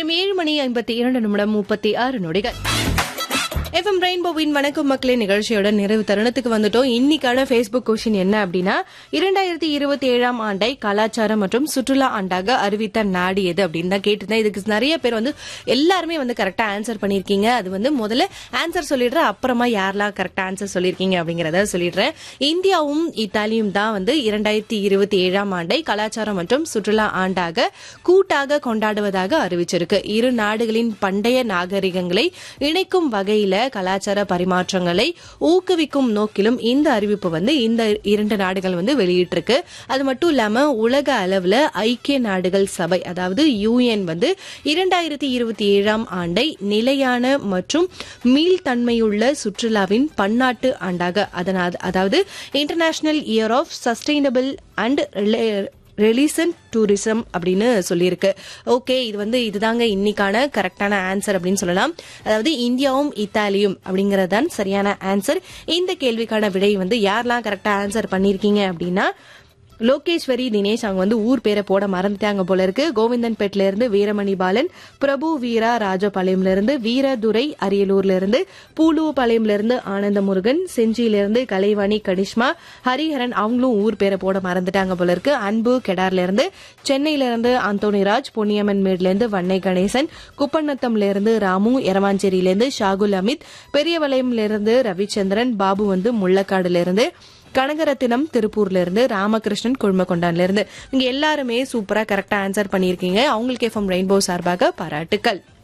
நேரம் ஏழு மணி ஐம்பத்தி இரண்டு நிமிடம் முப்பத்தி ஆறு நொடிகள் எஃப்எம் ரெயின்போவின் வணக்கம் மக்களே நிகழ்ச்சியோட நிறைவு தருணத்துக்கு வந்துட்டோம் இன்னைக்கான ஃபேஸ்புக் கொஸ்டின் என்ன அப்படின்னா இரண்டாயிரத்தி இருபத்தி ஏழாம் ஆண்டை கலாச்சாரம் மற்றும் சுற்றுலா ஆண்டாக அறிவித்த நாடு எது அப்படின்னு தான் கேட்டிருந்தேன் இதுக்கு நிறைய பேர் வந்து எல்லாருமே வந்து கரெக்டா ஆன்சர் பண்ணிருக்கீங்க அது வந்து முதல்ல ஆன்சர் சொல்லிடுறேன் அப்புறமா யாரெல்லாம் கரெக்டா ஆன்சர் சொல்லியிருக்கீங்க அப்படிங்கறத சொல்லிடுறேன் இந்தியாவும் இத்தாலியும் தான் வந்து இரண்டாயிரத்தி இருபத்தி ஏழாம் ஆண்டை கலாச்சாரம் மற்றும் சுற்றுலா ஆண்டாக கூட்டாக கொண்டாடுவதாக அறிவிச்சிருக்கு இரு நாடுகளின் பண்டைய நாகரிகங்களை இணைக்கும் வகையில கலாச்சார பரிமாற்றங்களை ஊக்குவிக்கும் நோக்கிலும் இந்த அறிவிப்பு வந்து இந்த இரண்டு நாடுகள் வந்து வெளியிட்டிருக்கு அது மட்டும் இல்லாம உலக அளவுல ஐக்கிய நாடுகள் சபை அதாவது யூஎன் வந்து இரண்டாயிரத்தி இருபத்தி ஏழாம் ஆண்டை நிலையான மற்றும் மீள்தன்மையுள்ள சுற்றுலாவின் பன்னாட்டு ஆண்டாக அதனால் அதாவது international year of sustainable and religion tourism அப்படின்னு சொல்லியிருக்கு ஓகே இது வந்து இதுதாங்க இன்னைக்கான கரெக்டான ஆன்சர் அப்படின்னு சொல்லலாம் அதாவது இந்தியாவும் இத்தாலியும் அப்படிங்கறது தான் சரியான ஆன்சர் இந்த கேள்விக்கான விடை வந்து யாரெல்லாம் கரெக்டா ஆன்சர் பண்ணிருக்கீங்க அப்படின்னா லோகேஸ்வரி தினேஷ் அவங்க வந்து ஊர் பேரை போட மறந்துட்டாங்க போல இருக்கு கோவிந்தன்பேட்ல இருந்து வீரமணி பாலன் பிரபு வீரா ராஜபாளையம்ல இருந்து வீரதுரை அரியலூர்ல இருந்து பூலுவபாளையம்ல இருந்து ஆனந்த முருகன் செஞ்சியில இருந்து கலைவாணி கனிஷ்மா ஹரிஹரன் அவங்களும் ஊர் பேரை போட மறந்துட்டாங்க போல இருக்கு அன்பு கெடார்ல இருந்து சென்னையில இருந்து அந்தோனிராஜ் பொன்னியம்மன் மேட்ல இருந்து வன்னை கணேசன் குப்பநத்தம்ல இருந்து ராமு எரவாஞ்சேரியில இருந்து ஷாகுல் அமித் பெரியவளையம்ல இருந்து ரவிச்சந்திரன் பாபு வந்து முள்ளக்காடுல இருந்து கனகரத்தினம் திருப்பூர்ல இருந்து ராமகிருஷ்ணன் குழுமக்கொண்டான்ல இருந்து இங்க எல்லாருமே சூப்பரா கரெக்டா ஆன்சர் பண்ணியிருக்கீங்க அவங்களுக்கு எஃப்எம் ரெயின்போ சார்பாக பாராட்டுக்கள்